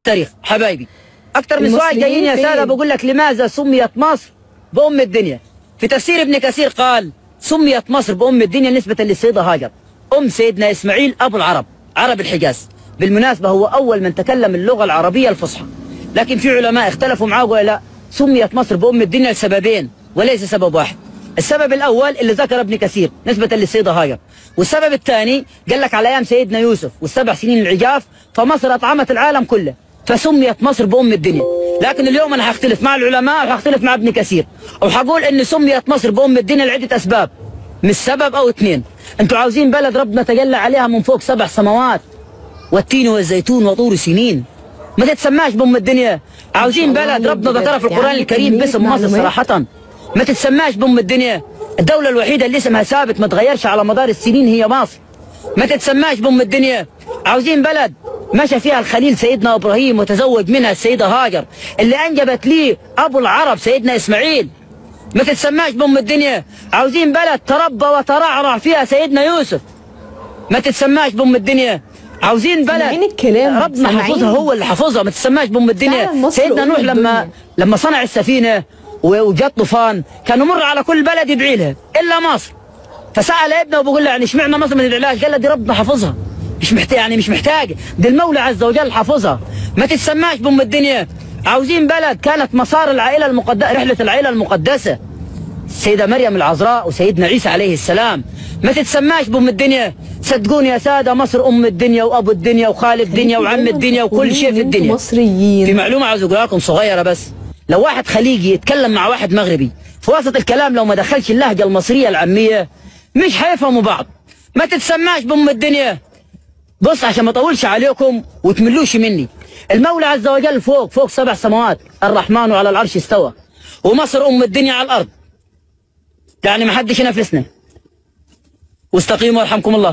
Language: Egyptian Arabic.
التاريخ حبايبي اكثر من سؤال المصريين جايين يا فين؟ ساده بقول لك لماذا سميت مصر بام الدنيا في تفسير ابن كثير قال سميت مصر بام الدنيا نسبه للسيده هاجر ام سيدنا اسماعيل ابو العرب عرب الحجاز بالمناسبه هو اول من تكلم اللغه العربيه الفصحى لكن في علماء اختلفوا معاه وقالوا لا سميت مصر بام الدنيا لسببين وليس سبب واحد السبب الاول اللي ذكر ابن كثير نسبه للسيده هاجر والسبب الثاني قال لك على ايام سيدنا يوسف والسبع سنين العجاف فمصر اطعمت العالم كله فسميت مصر بام الدنيا لكن اليوم انا هختلف مع العلماء وهختلف مع ابن كثير وهقول ان سميت مصر بام الدنيا لعده اسباب مش سبب او اثنين انتوا عاوزين بلد ربنا تجلى عليها من فوق سبع سماوات والتين والزيتون وطور سنين ما تتسماش بام الدنيا عاوزين الله بلد ربنا عليك ذكرها في بجد. القران يعني الكريم كمية باسم مصر معلومات. صراحه ما تتسماش بام الدنيا الدوله الوحيده اللي اسمها ثابت ما تغيرش على مدار السنين هي مصر ما تتسماش بام الدنيا عاوزين بلد مشى فيها الخليل سيدنا ابراهيم وتزوج منها السيده هاجر اللي انجبت ليه ابو العرب سيدنا اسماعيل ما تتسماش بام الدنيا عاوزين بلد تربى وترعرع فيها سيدنا يوسف ما تتسماش بام الدنيا عاوزين سامعين بلد الكلام، ربنا سامعين. حافظها هو اللي حافظها ما تتسماش بام فعلا الدنيا مصر سيدنا أم نوح لما الدنيا. لما صنع السفينه و- وجت طوفان كان يمر على كل بلد يدعي لها الا مصر فسال ابنه وبقول له يعني اشمعنى مصر ما تدعيلهاش؟ قال له دي ربنا حافظها مش محتاج يعني مش محتاج دي المولى عز وجل حافظها ما تتسماش بام الدنيا عاوزين بلد كانت مسار العائله المقدسه رحله العائله المقدسه السيدة مريم العذراء وسيدنا عيسى عليه السلام ما تتسماش بأم الدنيا صدقوني يا سادة مصر أم الدنيا وأبو الدنيا وخال الدنيا وعم الدنيا وكل شيء في انتوا الدنيا مصريين في معلومة عاوز أقولها لكم صغيرة بس لو واحد خليجي يتكلم مع واحد مغربي في وسط الكلام لو ما دخلش اللهجة المصرية العامية مش هيفهموا بعض ما تتسماش بأم الدنيا بص عشان ما اطولش عليكم وتملوش مني المولى عز وجل فوق فوق سبع سماوات الرحمن على العرش استوى ومصر ام الدنيا على الارض يعني ما حدش ينافسنا واستقيموا يرحمكم الله